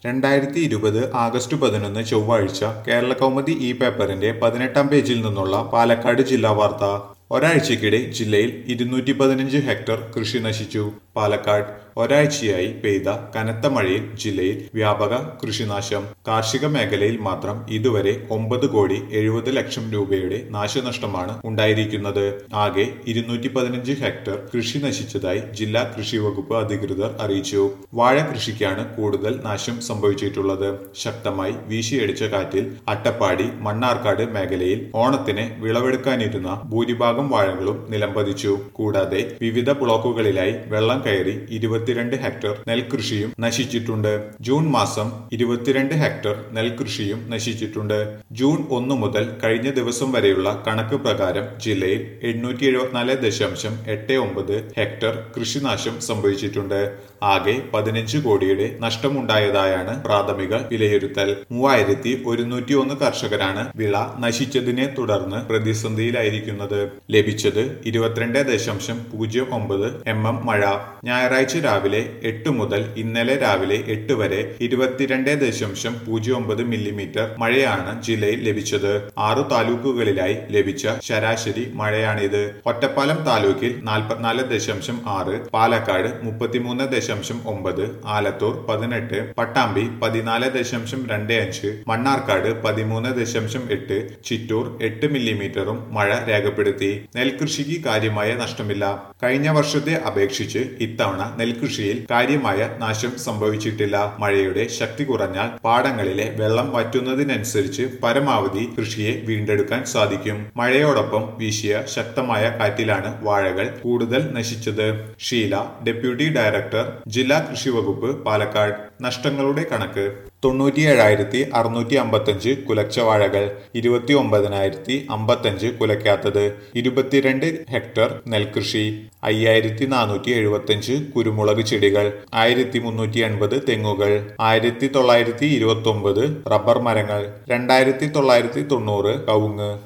രണ്ടായിരത്തി ഇരുപത് ആഗസ്റ്റ് പതിനൊന്ന് ചൊവ്വാഴ്ച കേരള കൗമുദി ഈ പേപ്പറിന്റെ പതിനെട്ടാം പേജിൽ നിന്നുള്ള പാലക്കാട് ജില്ലാ വാർത്ത ഒരാഴ്ചക്കിടെ ജില്ലയിൽ ഇരുന്നൂറ്റി പതിനഞ്ച് ഹെക്ടർ കൃഷി നശിച്ചു പാലക്കാട് ഒരാഴ്ചയായി പെയ്ത കനത്ത മഴയിൽ ജില്ലയിൽ വ്യാപക കൃഷിനാശം കാർഷിക മേഖലയിൽ മാത്രം ഇതുവരെ ഒമ്പത് കോടി എഴുപത് ലക്ഷം രൂപയുടെ നാശനഷ്ടമാണ് ഉണ്ടായിരിക്കുന്നത് ആകെ ഇരുന്നൂറ്റി പതിനഞ്ച് ഹെക്ടർ കൃഷി നശിച്ചതായി ജില്ലാ കൃഷി വകുപ്പ് അധികൃതർ അറിയിച്ചു വാഴ കൃഷിക്കാണ് കൂടുതൽ നാശം സംഭവിച്ചിട്ടുള്ളത് ശക്തമായി വീശിയടിച്ച കാറ്റിൽ അട്ടപ്പാടി മണ്ണാർക്കാട് മേഖലയിൽ ഓണത്തിന് വിളവെടുക്കാനിരുന്ന ഭൂരിഭാഗം വാഴകളും നിലംപതിച്ചു കൂടാതെ വിവിധ ബ്ലോക്കുകളിലായി വെള്ളം കയറി ഇരുപത്തിരണ്ട് ഹെക്ടർ നെൽകൃഷിയും നശിച്ചിട്ടുണ്ട് ജൂൺ മാസം ഇരുപത്തിരണ്ട് ഹെക്ടർ നെൽകൃഷിയും നശിച്ചിട്ടുണ്ട് ജൂൺ ഒന്ന് മുതൽ കഴിഞ്ഞ ദിവസം വരെയുള്ള കണക്ക് പ്രകാരം ജില്ലയിൽ എണ്ണൂറ്റി എഴുപത്തിനാല് ദശാംശം എട്ട് ഒമ്പത് ഹെക്ടർ കൃഷിനാശം സംഭവിച്ചിട്ടുണ്ട് ആകെ പതിനഞ്ച് കോടിയുടെ നഷ്ടമുണ്ടായതായാണ് പ്രാഥമിക വിലയിരുത്തൽ മൂവായിരത്തി ഒരുന്നൂറ്റി ഒന്ന് കർഷകരാണ് വിള നശിച്ചതിനെ തുടർന്ന് പ്രതിസന്ധിയിലായിരിക്കുന്നത് ലഭിച്ചത് ഇരുപത്തിരണ്ട് ദശാംശം പൂജ്യം ഒമ്പത് എം എം മഴ ഞായറാഴ്ച രാവിലെ എട്ട് മുതൽ ഇന്നലെ രാവിലെ എട്ട് വരെ ഇരുപത്തിരണ്ട് ദശാംശം പൂജ്യം ഒമ്പത് മില്ലിമീറ്റർ മഴയാണ് ജില്ലയിൽ ലഭിച്ചത് ആറു താലൂക്കുകളിലായി ലഭിച്ച ശരാശരി മഴയാണിത് ഒറ്റപ്പാലം താലൂക്കിൽ നാൽപ്പത്തിനാല് ദശാംശം ആറ് പാലക്കാട് മുപ്പത്തിമൂന്ന് ദശാംശം ഒമ്പത് ആലത്തൂർ പതിനെട്ട് പട്ടാമ്പി പതിനാല് ദശാംശം രണ്ട് അഞ്ച് മണ്ണാർക്കാട് പതിമൂന്ന് ദശാംശം എട്ട് ചിറ്റൂർ എട്ട് മില്ലിമീറ്ററും മഴ രേഖപ്പെടുത്തി നെൽകൃഷിക്ക് കാര്യമായ നഷ്ടമില്ല കഴിഞ്ഞ വർഷത്തെ അപേക്ഷിച്ച് ഇത്തവണ നെൽകൃഷിയിൽ കാര്യമായ നാശം സംഭവിച്ചിട്ടില്ല മഴയുടെ ശക്തി കുറഞ്ഞാൽ പാടങ്ങളിലെ വെള്ളം വറ്റുന്നതിനനുസരിച്ച് പരമാവധി കൃഷിയെ വീണ്ടെടുക്കാൻ സാധിക്കും മഴയോടൊപ്പം വീശിയ ശക്തമായ കാറ്റിലാണ് വാഴകൾ കൂടുതൽ നശിച്ചത് ഷീല ഡെപ്യൂട്ടി ഡയറക്ടർ ജില്ലാ കൃഷി വകുപ്പ് പാലക്കാട് നഷ്ടങ്ങളുടെ കണക്ക് തൊണ്ണൂറ്റിയേഴായിരത്തി അറുന്നൂറ്റി അമ്പത്തഞ്ച് കുലച്ച വാഴകൾ ഇരുപത്തി ഒമ്പതിനായിരത്തി അമ്പത്തഞ്ച് കുലയ്ക്കാത്തത് ഇരുപത്തിരണ്ട് ഹെക്ടർ നെൽകൃഷി അയ്യായിരത്തി നാനൂറ്റി എഴുപത്തഞ്ച് കുരുമുളക് ചെടികൾ ആയിരത്തി മുന്നൂറ്റി എൺപത് തെങ്ങുകൾ ആയിരത്തി തൊള്ളായിരത്തി ഇരുപത്തി ഒമ്പത് റബ്ബർ മരങ്ങൾ രണ്ടായിരത്തി തൊള്ളായിരത്തി തൊണ്ണൂറ് കവുങ്ങ്